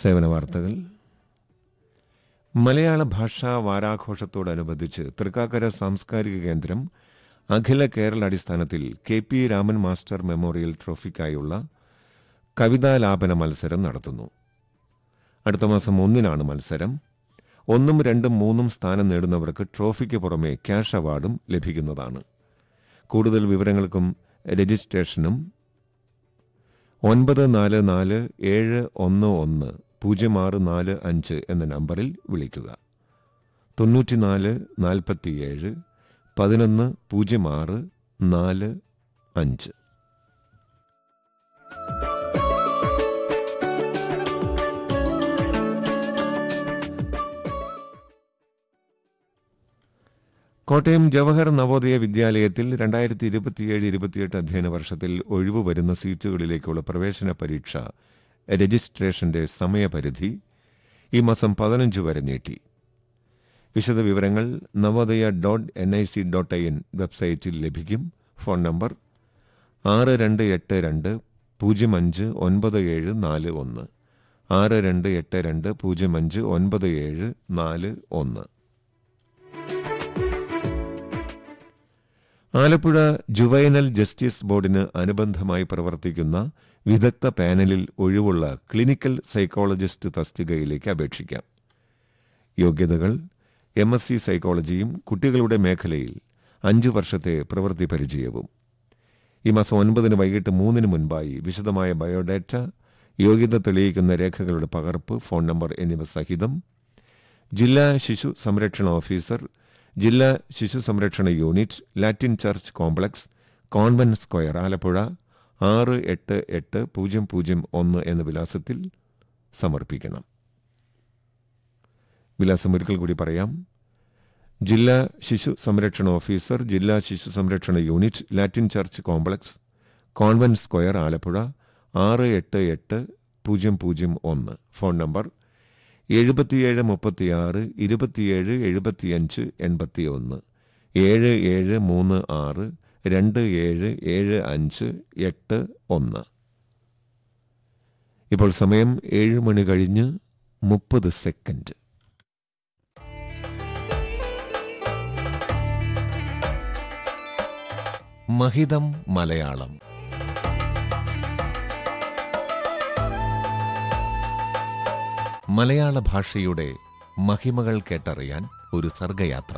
സേവന വാർത്തകൾ മലയാള ഭാഷാ വാരാഘോഷത്തോടനുബന്ധിച്ച് തൃക്കാക്കര സാംസ്കാരിക കേന്ദ്രം അഖില കേരള അടിസ്ഥാനത്തിൽ K P Raman master memorial ട്രോഫിക്കായുള്ള കവിതാലാപന മത്സരം നടത്തുന്നു അടുത്ത മാസം ഒന്നിനാണ് മത്സരം ഒന്നും രണ്ടും മൂന്നും സ്ഥാനം നേടുന്നവർക്ക് ട്രോഫിക്ക് പുറമെ ക്യാഷ് അവാർഡും ലഭിക്കുന്നതാണ് കൂടുതൽ വിവരങ്ങൾക്കും രജിസ്ട്രേഷനും ഒൻപത് നാല് നാല് ഏഴ് ഒന്ന് ഒന്ന് പൂജ്യം ആറ് നാല് അഞ്ച് എന്ന നമ്പറിൽ വിളിക്കുക തൊണ്ണൂറ്റിനാല് നാൽപ്പത്തിയേഴ് പതിനൊന്ന് പൂജ്യം ആറ് നാല് അഞ്ച് കോട്ടയം ജവഹർ നവോദയ വിദ്യാലയത്തിൽ രണ്ടായിരത്തി ഇരുപത്തിയേഴ് ഇരുപത്തിയെട്ട് അധ്യയന വർഷത്തിൽ ഒഴിവു വരുന്ന സീറ്റുകളിലേക്കുള്ള പ്രവേശന പരീക്ഷ രജിസ്ട്രേഷന്റെ സമയപരിധി ഈ മാസം പതിനഞ്ച് വരെ നീട്ടി വിശദവിവരങ്ങൾ Navodaya dot N I C dot I N വെബ്സൈറ്റിൽ ലഭിക്കും ഫോൺ നമ്പർ ആറ് രണ്ട് എട്ട് രണ്ട് പൂജ്യം അഞ്ച് ഒൻപത് ഏഴ് നാല് ഒന്ന് ആറ് രണ്ട് എട്ട് രണ്ട് പൂജ്യം അഞ്ച് ഒൻപത് ഏഴ് നാല് ഒന്ന് ആലപ്പുഴ ജുവൈനൽ ജസ്റ്റിസ് ബോർഡിന് അനുബന്ധമായി പ്രവർത്തിക്കുന്ന വിദഗ്ധ പാനലിൽ ഒഴിവുള്ള ക്ലിനിക്കൽ സൈക്കോളജിസ്റ്റ് തസ്തികയിലേക്ക് അപേക്ഷിക്കാം യോഗ്യതകൾ എം എസ് സി സൈക്കോളജിയും കുട്ടികളുടെ മേഖലയിൽ അഞ്ചു വർഷത്തെ പ്രവൃത്തി പരിചയവും ഈ മാസം ഒൻപതിന് വൈകിട്ട് മൂന്നിന് മുൻപായി വിശദമായ ബയോഡാറ്റ യോഗ്യത തെളിയിക്കുന്ന രേഖകളുടെ പകർപ്പ് ഫോൺ നമ്പർ എന്നിവ സഹിതം ജില്ലാ ശിശു സംരക്ഷണ ഓഫീസർ ജില്ലാ ശിശു സംരക്ഷണ unit Latin church complex convent square Alappuzha ആറ് എട്ട് എട്ട് പൂജ്യം പൂജ്യം ഒന്ന് എന്ന വിലാസത്തിൽ സമർപ്പിക്കണം വിലാസം ഒരിക്കൽ കൂടി പറയാം ജില്ലാ ശിശു സംരക്ഷണ ഓഫീസർ ജില്ലാ ശിശു സംരക്ഷണ unit Latin church complex convent square Alappuzha ആറ് എട്ട് എട്ട് പൂജ്യം പൂജ്യം ഒന്ന് ഫോൺ നമ്പർ എഴുപത്തിയേഴ് മുപ്പത്തിയാറ് ഇരുപത്തിയേഴ് എഴുപത്തിയഞ്ച് എൺപത്തിയൊന്ന് ഏഴ് ഏഴ് മൂന്ന് ആറ് രണ്ട് ഏഴ് ഏഴ് അഞ്ച് എട്ട് ഒന്ന് ഇപ്പോൾ സമയം ഏഴ് മണി കഴിഞ്ഞ് മുപ്പത് സെക്കൻഡ് മഹിതം മലയാളം മലയാള ഭാഷയുടെ മഹിമകൾ കേട്ടറിയാൻ ഒരു സർഗയാത്ര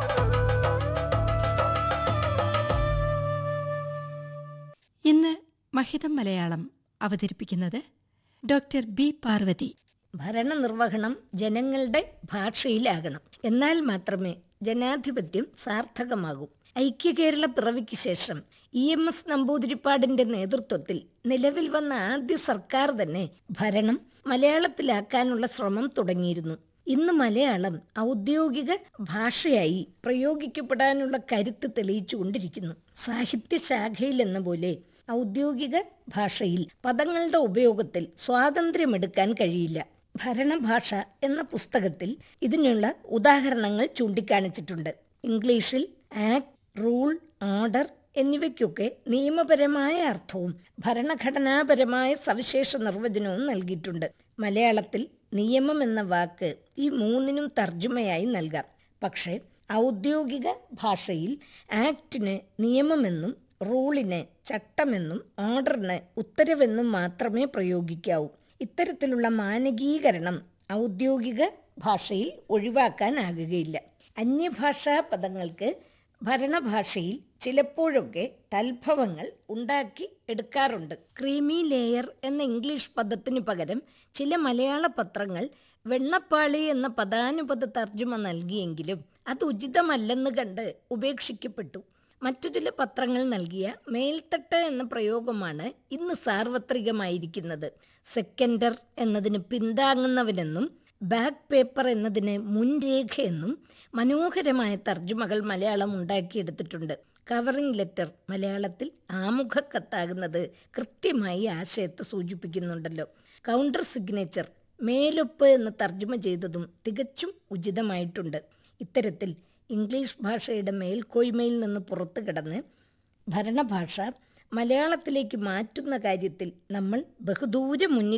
ഇന്ന് മഹിതം മലയാളം അവതരിപ്പിക്കുന്നത് ഡോക്ടർ ബി പാർവതി ഭരണനിർവഹണം ജനങ്ങളുടെ ഭാഷയിലാകണം എന്നാൽ മാത്രമേ ജനാധിപത്യം സാർത്ഥകമാകൂ ഐക്യകേരള പിറവിക്ക് ശേഷം ഇ എം എസ് നമ്പൂതിരിപ്പാടിന്റെ നേതൃത്വത്തിൽ നിലവിൽ വന്ന ആദ്യ സർക്കാർ തന്നെ ഭരണം മലയാളത്തിലാക്കാനുള്ള ശ്രമം തുടങ്ങിയിരുന്നു ഇന്ന് മലയാളം ഔദ്യോഗിക ഭാഷയായി പ്രയോഗിക്കപ്പെടാനുള്ള കരുത്ത് തെളിയിച്ചുകൊണ്ടിരിക്കുന്നു സാഹിത്യശാഖയിൽ എന്ന പോലെ ഔദ്യോഗിക ഭാഷയിൽ പദങ്ങളുടെ ഉപയോഗത്തിൽ സ്വാതന്ത്ര്യമെടുക്കാൻ കഴിയില്ല ഭരണഭാഷ എന്ന പുസ്തകത്തിൽ ഇതിനുള്ള ഉദാഹരണങ്ങൾ ചൂണ്ടിക്കാണിച്ചിട്ടുണ്ട് ഇംഗ്ലീഷിൽ ആക്ട് റൂൾ ഓർഡർ എന്നിവയ്ക്കൊക്കെ നിയമപരമായ അർത്ഥവും ഭരണഘടനാപരമായ സവിശേഷ നിർവചനവും നൽകിയിട്ടുണ്ട് മലയാളത്തിൽ നിയമം എന്ന വാക്ക് ഈ മൂന്നിനും തർജ്ജമയായി നൽകാം പക്ഷേ ഔദ്യോഗിക ഭാഷയിൽ ആക്ടിന് നിയമമെന്നും റൂളിന് ചട്ടമെന്നും ഓർഡറിന് ഉത്തരവെന്നും മാത്രമേ പ്രയോഗിക്കാവൂ ഇത്തരത്തിലുള്ള മാനകീകരണം ഔദ്യോഗിക ഭാഷയിൽ ഒഴിവാക്കാനാകുകയില്ല അന്യഭാഷാ പദങ്ങൾക്ക് ഭരണഭാഷയിൽ ചിലപ്പോഴൊക്കെ തൽഭവങ്ങൾ ഉണ്ടാക്കി എടുക്കാറുണ്ട് ക്രീമി ലെയർ എന്ന ഇംഗ്ലീഷ് പദത്തിനു പകരം ചില മലയാള പത്രങ്ങൾ വെണ്ണപ്പാളി എന്ന പദാനുപത തർജ്ജമ നൽകിയെങ്കിലും അത് ഉചിതമല്ലെന്ന് കണ്ട് ഉപേക്ഷിക്കപ്പെട്ടു മറ്റു ചില പത്രങ്ങൾ നൽകിയ മേൽത്തട്ട് എന്ന പ്രയോഗമാണ് ഇന്ന് സാർവത്രികമായിരിക്കുന്നത് സെക്കൻഡർ എന്നതിന് പിന്താങ്ങുന്നവനെന്നും ബാക്ക് പേപ്പർ എന്നതിന് മുൻരേഖയെന്നും മനോഹരമായ തർജ്ജമകൾ മലയാളം ഉണ്ടാക്കിയെടുത്തിട്ടുണ്ട് കവറിംഗ് ലെറ്റർ മലയാളത്തിൽ ആമുഖക്കത്താകുന്നത് കൃത്യമായി ആശയത്തെ സൂചിപ്പിക്കുന്നുണ്ടല്ലോ കൗണ്ടർ സിഗ്നേച്ചർ മേലൊപ്പ് എന്ന് തർജ്ജമ ചെയ്തതും തികച്ചും ഉചിതമായിട്ടുണ്ട് ഇത്തരത്തിൽ ഇംഗ്ലീഷ് ഭാഷയുടെ മേൽക്കോയ്മയിൽ നിന്ന് പുറത്തു കിടന്ന് ഭരണഭാഷ മലയാളത്തിലേക്ക് മാറ്റുന്ന കാര്യത്തിൽ നമ്മൾ ബഹുദൂരം മുന്നിൽ